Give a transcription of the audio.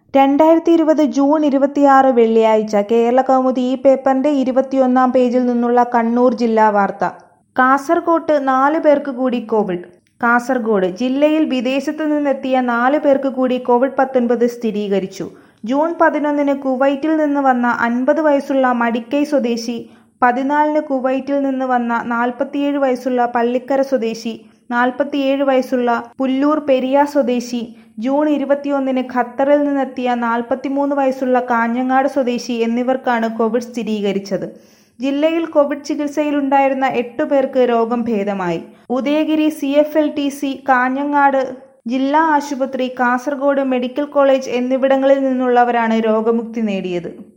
രണ്ടായിരത്തി ഇരുപത് ജൂൺ ഇരുപത്തിയാറ് വെള്ളിയാഴ്ച കേരളകൗമുദി ഈ പേപ്പറിന്റെ ഇരുപത്തിയൊന്നാം പേജിൽ നിന്നുള്ള കണ്ണൂർ ജില്ലാ വാർത്ത കാസർകോട്ട് നാല് പേർക്ക് കൂടി കോവിഡ് കാസർഗോഡ് ജില്ലയിൽ വിദേശത്തു നിന്നെത്തിയ നാല് പേർക്ക് കൂടി കോവിഡ് പത്തൊൻപത് സ്ഥിരീകരിച്ചു ജൂൺ പതിനൊന്നിന് കുവൈറ്റിൽ നിന്ന് വന്ന അൻപത് വയസ്സുള്ള മടിക്കൈ സ്വദേശി പതിനാലിന് കുവൈറ്റിൽ നിന്ന് വന്ന നാൽപ്പത്തിയേഴ് വയസ്സുള്ള പള്ളിക്കര സ്വദേശി നാൽപ്പത്തിയേഴ് വയസ്സുള്ള പുല്ലൂർ പെരിയ സ്വദേശി ജൂൺ ഇരുപത്തിയൊന്നിന് ഖത്തറിൽ നിന്നെത്തിയ നാൽപ്പത്തിമൂന്ന് വയസ്സുള്ള കാഞ്ഞങ്ങാട് സ്വദേശി എന്നിവർക്കാണ് കോവിഡ് സ്ഥിരീകരിച്ചത് ജില്ലയിൽ കോവിഡ് ചികിത്സയിലുണ്ടായിരുന്ന എട്ടു പേർക്ക് രോഗം ഭേദമായി Udayagiri C F L T C Kanhangad ജില്ലാ ആശുപത്രി കാസർഗോഡ് മെഡിക്കൽ കോളേജ് എന്നിവിടങ്ങളിൽ നിന്നുള്ളവരാണ് രോഗമുക്തി നേടിയത്